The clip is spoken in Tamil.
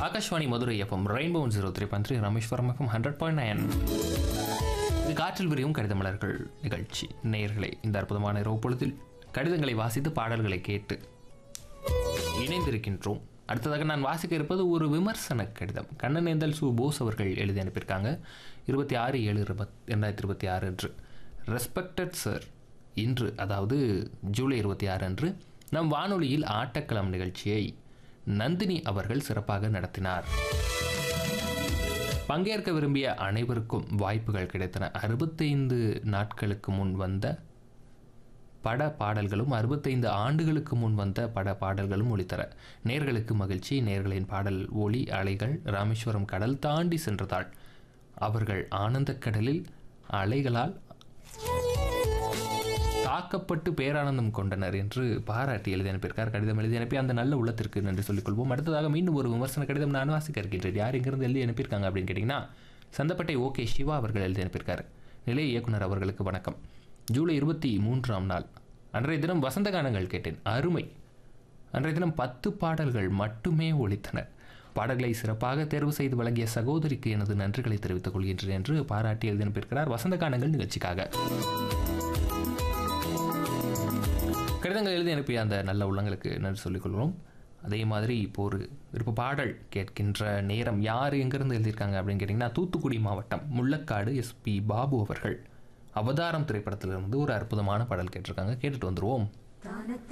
Akashvani Madurai FM rainbow zero three point three Rameswaram FM hundred point nine இது காற்றில் விரியும் கடித மலர்கள் நிகழ்ச்சி நேயர்களே இந்த அற்புதமான இரவு பொழுதில் கடிதங்களை வாசித்து பாடல்களை கேட்டு இணைந்திருக்கின்றோம் அடுத்ததாக நான் வாசிக்க இருப்பது ஒரு விமர்சன கடிதம் கண்ணனேந்தல் சு போஸ் அவர்கள் எழுதி அனுப்பியிருக்காங்க இருபத்தி ஆறு ஏழு இருபத் ரெண்டாயிரத்தி இருபத்தி ஆறு அன்று ரெஸ்பெக்டட் சார் இன்று அதாவது ஜூலை இருபத்தி ஆறு அன்று நம் வானொலியில் ஆட்டக்களம் நிகழ்ச்சியை நந்தினி அவர்கள் சிறப்பாக நடத்தினார் பங்கேற்க விரும்பிய அனைவருக்கும் வாய்ப்புகள் கிடைத்தன அறுபத்தைந்து நாட்களுக்கு முன் வந்த பட பாடல்களும் அறுபத்தைந்து ஆண்டுகளுக்கு முன் வந்த பட பாடல்களும் ஒளித்தர நேர்களுக்கு மகிழ்ச்சி நேர்களின் பாடல் ஒளி அலைகள் ராமேஸ்வரம் கடல் தாண்டி சென்றதால் அவர்கள் ஆனந்தக் கடலில் அலைகளால் தாக்கப்பட்டு பேரானந்தம் கொண்டனர் என்று பாராட்டி எழுதி அனுப்பியிருக்கார் கடிதம் எழுதி அனுப்பி அந்த நல்ல உள்ளத்திற்கு நன்றி சொல்லிக்கொள்வோம் அடுத்ததாக மீண்டும் ஒரு விமர்சன கடிதம் நான் வாசிக்க இருக்கின்றேன் யார் எங்கிருந்து எழுதி அனுப்பியிருக்காங்க அப்படின்னு கேட்டிங்கன்னா சந்தப்பட்டை ஓகே சிவா அவர்கள் எழுதி அனுப்பியிருக்காரு நிலைய இயக்குனர் அவர்களுக்கு வணக்கம் ஜூலை இருபத்தி மூன்றாம் நாள் அன்றைய தினம் வசந்த கானங்கள் கேட்டேன் அருமை அன்றைய தினம் பத்து பாடல்கள் மட்டுமே ஒழித்தன பாடல்களை சிறப்பாக தேர்வு செய்து வழங்கிய சகோதரிக்கு எனது நன்றிகளை தெரிவித்துக் கொள்கின்றேன் என்று பாராட்டி எழுதி அனுப்பியிருக்கிறார் வசந்த கானங்கள் நிகழ்ச்சிக்காக கடிதங்கள் எழுதி அனுப்பிய அந்த நல்ல உள்ளங்களுக்கு நன்றி சொல்லிக்கொள்கிறோம் அதே மாதிரி இப்போ ஒரு விருப்ப பாடல் கேட்கின்ற நேரம் யார் எங்கேருந்து எழுதியிருக்காங்க அப்படின்னு கேட்டிங்கன்னா தூத்துக்குடி மாவட்டம் முள்ளக்காடு எஸ்பி பாபு அவர்கள் அவதாரம் திரைப்படத்திலிருந்து ஒரு அற்புதமான பாடல் கேட்டிருக்காங்க கேட்டுட்டு வந்துருவோம் தானத்த